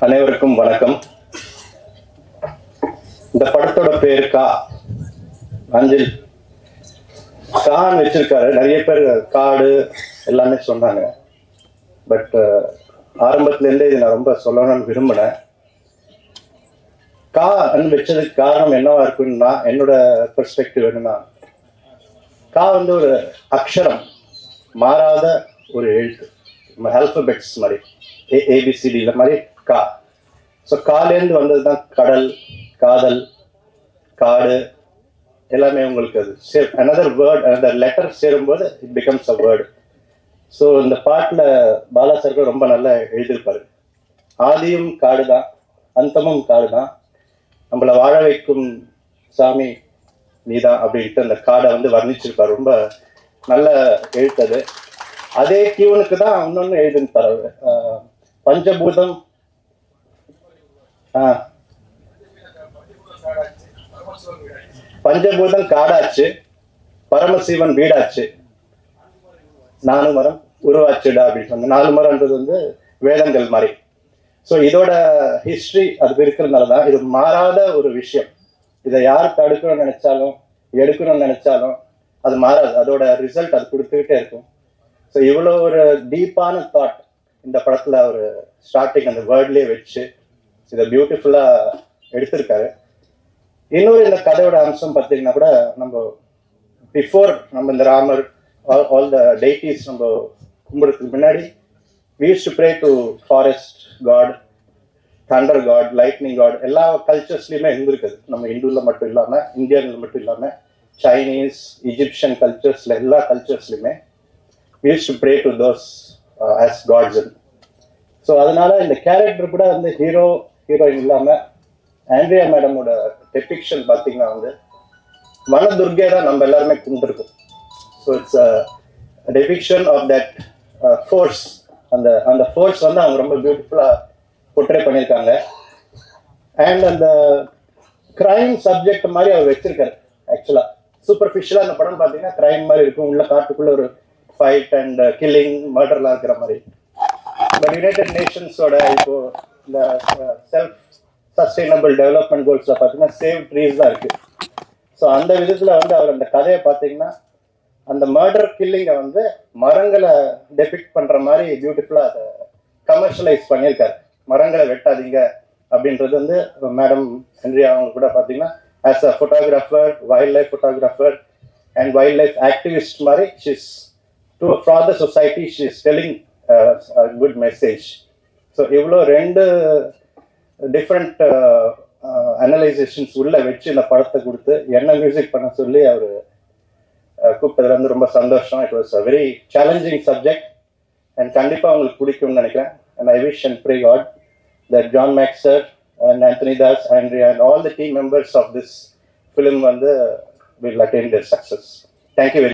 அனைவருக்கும் வணக்கம் இந்த படத்தோட பேர் கா அஞ்சல் கான் வச்சிருக்காரு நிறைய பேர் காடு எல்லாமே சொன்னாங்க பட் ஆரம்பத்துல இருந்தே இது நான் ரொம்ப சொல்லணும்னு விரும்பினேன் கா அன்னு வச்சதுக்கு காரணம் என்னவா இருக்குன்னா என்னோட பெர்ஸ்பெக்டிவ் என்னன்னா கா வந்து ஒரு அக்ஷரம் மாறாத ஒரு எழுத்து ஆல்பபெட்ஸ் மாதிரி ஏ ஏபிசிடியில் மாதிரி கா ஸோ காலேருந்து வந்தது தான் கடல் காதல் காடு எல்லாமே உங்களுக்கு அது சேர் another வேர்ட் another லெட்டர் சேரும்போது it becomes a word so இந்த பாட்டில் பாலா சார் ரொம்ப நல்லா எழுதியிருப்பாரு ஆதியும் காடு தான் அந்தமும் காடு தான் நம்மளை வாழ வைக்கும் சாமி நீதான் அப்படின்ட்டு அந்த காடை வந்து வர்ணிச்சிருப்பார் ரொம்ப நல்ல எழுத்தது அதே டியூனுக்கு தான் இன்னொன்று எழுதிருப்பார் அவரு ஆஹ் பஞ்சபூதம் ஆ பஞ்சபூதம் காடாச்சு பரமசிவன் வீடாச்சு நாலு மரம் உருவாச்சுடா அப்படின்னு சொன்ன நாலு மரம்ன்றது வந்து வேதங்கள் மாதிரி ஸோ இதோட ஹிஸ்டரி அது இருக்கிறதுனால தான் இது மாறாத ஒரு விஷயம் இதை யார் தடுக்கணும்னு நினைச்சாலும் எடுக்கணும்னு நினைச்சாலும் அது மாறாது அதோட ரிசல்ட் அது கொடுத்துக்கிட்டே இருக்கும் ஸோ இவ்வளோ ஒரு டீப்பான தாட் இந்த படத்துல ஒரு ஸ்டார்டிங் அந்த வேர்ட்லேயே வச்சு இதை பியூட்டிஃபுல்லாக எடுத்திருக்காரு இன்னொரு இந்த கதையோட அம்சம் பார்த்தீங்கன்னா கூட நம்ம பிஃபோர் நம்ம இந்த ராமர் ஆல் த டெய்டிஸ் நம்ம கும்பிடுறதுக்கு முன்னாடி we used to pray to forest god thunder god lightning god எல்லா கல்ச்சர்ஸ்லையுமே இருந்திருக்குது நம்ம இந்துவில் மட்டும் இல்லாமல் இந்தியன்ல மட்டும் இல்லாமல் சைனீஸ் இஜிப்சியன் கல்ச்சர்ஸில் எல்லா கல்ச்சர்ஸ்லையுமே we used to pray to those uh, as gods so அதனால இந்த கேரக்டர் கூட வந்து ஹீரோ ஹீரோயின் இல்லாமல் ஆண்ட்ரியா மேடமோட டெபிக்ஷன் பார்த்தீங்கன்னா வந்து வனதுர்கே தான் நம்ம எல்லாருமே கும்பிட்டுருக்கோம் so it's depiction of that force அந்த அந்த ஃபோர்ஸ் வந்து அவங்க ரொம்ப பியூட்டிஃபுல்லாக portray பண்ணியிருக்காங்க அண்ட் அந்த கிரைம் சப்ஜெக்ட் மாதிரி அவர் வச்சிருக்காரு ஆக்சுவலாக சூப்பர்ஃபிஷியலாக அந்த படம் பார்த்தீங்கன்னா கிரைம் மாதிரி இருக்கும் உள்ள காட்டுக்குள்ள ஒரு ஃபைட் அண்ட் கில்லிங் மர்டர்லாம் இருக்கிற மாதிரி பட் யுனைடெட் நேஷன்ஸோட இப்போ இந்த செல்ஃப் சஸ்டைனபிள் டெவலப்மெண்ட் கோல்ஸில் பார்த்தீங்கன்னா சேவ் ட்ரீஸ் தான் இருக்கு ஸோ அந்த விதத்தில் வந்து அவர் அந்த கதையை பார்த்தீங்கன்னா அந்த மர்டர் கில்லிங்கை வந்து மரங்களை டெபிக்ட் பண்ணுற மாதிரி பியூட்டிஃபுல்லாக அதை கமர்ஷியலைஸ் பண்ணியிருக்காரு மரங்களை வெட்டாதீங்க அப்படின்றது வந்து மேடம் ஹென்ரி அவங்க கூட பார்த்தீங்கன்னா as a photographer wildlife photographer and wildlife activist மாதிரி she's do for the society she's telling good message so இவ்வளோ ரெண்டு டிஃப்ரெண்ட் அனலைசேஷன்ஸ் உள்ள வச்சு இந்த படத்தை கொடுத்து என்ன மியூசிக் பண்ண சொல்லி அவர் கூப்பிட்டதுல வந்து ரொம்ப சந்தோஷம் it was a very challenging subject and கண்டிப்பாக உங்களுக்கு பிடிக்கும்னு நினைக்கிறேன் and I wish and pray God that John Maxer and Antony Das and and all the team members of this film வந்து will attain their success thank you very